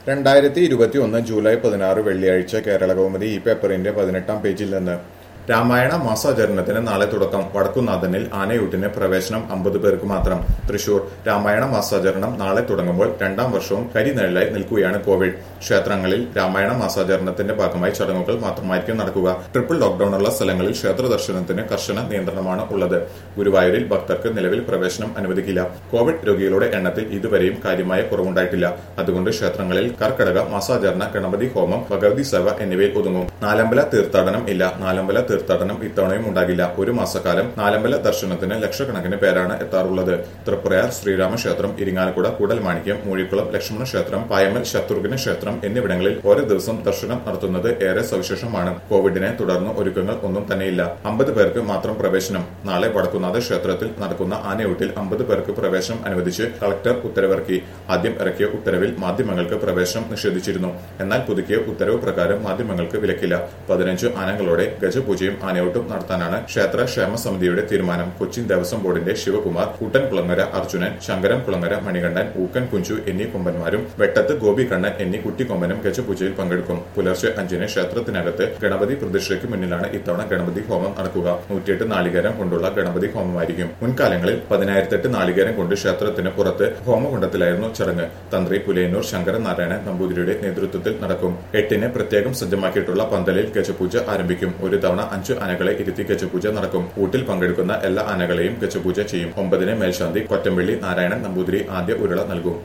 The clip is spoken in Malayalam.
രണ്ടായിരത്തി ഇരുപത്തി ഒന്ന് ജൂലൈ പതിനാറ് വെള്ളിയാഴ്ച കേരള കൗമുദി ഈ പേപ്പറിന്റെ പതിനെട്ടാം പേജിൽ നിന്ന് രാമായണ മാസാചരണത്തിന് നാളെ തുടക്കം വടക്കുന്നാഥനിൽ ആനയൂട്ടിന് പ്രവേശനം അമ്പത് പേർക്ക് മാത്രം തൃശൂർ രാമായണ മാസാചരണം നാളെ തുടങ്ങുമ്പോൾ രണ്ടാം വർഷവും കരിനിഴലായി നിൽക്കുകയാണ് കോവിഡ് ക്ഷേത്രങ്ങളിൽ രാമായണ മാസാചരണത്തിന്റെ ഭാഗമായി ചടങ്ങുകൾ മാത്രമായിരിക്കും നടക്കുക ട്രിപ്പിൾ ലോക്ഡൌണുള്ള സ്ഥലങ്ങളിൽ ക്ഷേത്ര ദർശനത്തിന് കർശന നിയന്ത്രണമാണ് ഉള്ളത് ഗുരുവായൂരിൽ ഭക്തർക്ക് നിലവിൽ പ്രവേശനം അനുവദിക്കില്ല കോവിഡ് രോഗികളുടെ എണ്ണത്തിൽ ഇതുവരെയും കാര്യമായ കുറവുണ്ടായിട്ടില്ല അതുകൊണ്ട് ക്ഷേത്രങ്ങളിൽ കർക്കടക മാസാചരണ ഗണപതി ഹോമം ഭഗവതി സേവ എന്നിവയിൽ ഒതുങ്ങും നാലമ്പല തീർത്ഥാടനം ഇല്ല നാലമ്പല തീർത്ഥാടനം ഇത്തവണയും ഉണ്ടാകില്ല ഒരു മാസക്കാലം നാലമ്പല ദർശനത്തിന് ലക്ഷക്കണക്കിന് പേരാണ് എത്താറുള്ളത് തൃപ്രയാർ ശ്രീരാമ ക്ഷേത്രം ഇരിങ്ങാലക്കുട കൂടൽമാണിക്യം മൂഴിക്കുളം ലക്ഷ്മണ ക്ഷേത്രം പായമൽ ശത്രുഘ്ന ക്ഷേത്രം എന്നിവിടങ്ങളിൽ ഓരോ ദിവസം ദർശനം നടത്തുന്നത് ഏറെ സവിശേഷമാണ് കോവിഡിനെ തുടർന്ന് ഒരുക്കങ്ങൾ ഒന്നും തന്നെയില്ല അമ്പത് പേർക്ക് മാത്രം പ്രവേശനം നാളെ വടക്കുന്നാഥ ക്ഷേത്രത്തിൽ നടക്കുന്ന ആനയൂട്ടിൽ അമ്പത് പേർക്ക് പ്രവേശനം അനുവദിച്ച് കളക്ടർ ഉത്തരവിറക്കി ആദ്യം ഇറക്കിയ ഉത്തരവിൽ മാധ്യമങ്ങൾക്ക് പ്രവേശനം നിഷേധിച്ചിരുന്നു എന്നാൽ പുതുക്കിയ ഉത്തരവ് പ്രകാരം മാധ്യമങ്ങൾക്ക് വിലക്കില്ല പതിനഞ്ച് ആനകളോടെ ഗജപൂജയും ആനയോട്ടും നടത്താനാണ് ക്ഷേത്ര ക്ഷേമ സമിതിയുടെ തീരുമാനം കൊച്ചിൻ ദേവസ്വം ബോർഡിന്റെ ശിവകുമാർ കൂട്ടൻ കുളങ്ങര അർജുനൻ ശങ്കരൻ കുളങ്ങര മണികണ്ഠൻ ഊക്കൻ കുഞ്ചു എന്നീ കൊമ്പന്മാരും വെട്ടത്ത് ഗോപികണ്ണൻ എന്നീ കുട്ടിക്കൊമ്പനും ഗജപൂജയിൽ പങ്കെടുക്കും പുലർച്ചെ അഞ്ചിന് ക്ഷേത്രത്തിനകത്ത് ഗണപതി പ്രതിഷ്ഠയ്ക്ക് മുന്നിലാണ് ഇത്തവണ ഗണപതി ഹോമം നടക്കുക നൂറ്റിയെട്ട് നാളികേരം കൊണ്ടുള്ള ഗണപതി ഹോമമായിരിക്കും മുൻകാലങ്ങളിൽ പതിനായിരത്തെട്ട് നാളികേരം കൊണ്ട് ക്ഷേത്രത്തിന് പുറത്ത് ഹോമകുണ്ടത്തിലായിരുന്നു ചടങ്ങ് തന്ത്രി പുലയന്നൂർ ശങ്കരനാരായണൻ നമ്പൂതിരിയുടെ നേതൃത്വത്തിൽ നടക്കും എട്ടിന് പ്രത്യേകം സജ്ജമാക്കിയിട്ടുള്ള പന്തലിൽ ഗജപൂജ ആരംഭിക്കും ഒരു തവണ അഞ്ച് ആനകളെ ഇരുത്തി ഗജപൂജ നടക്കും ഊട്ടിൽ പങ്കെടുക്കുന്ന എല്ലാ ആനകളെയും ഗജപൂജ ചെയ്യും ഒമ്പതിന് മേൽശാന്തി കൊറ്റമ്പള്ളി നാരായണൻ നമ്പൂതിരി ആദ്യ ഉരുള നൽകും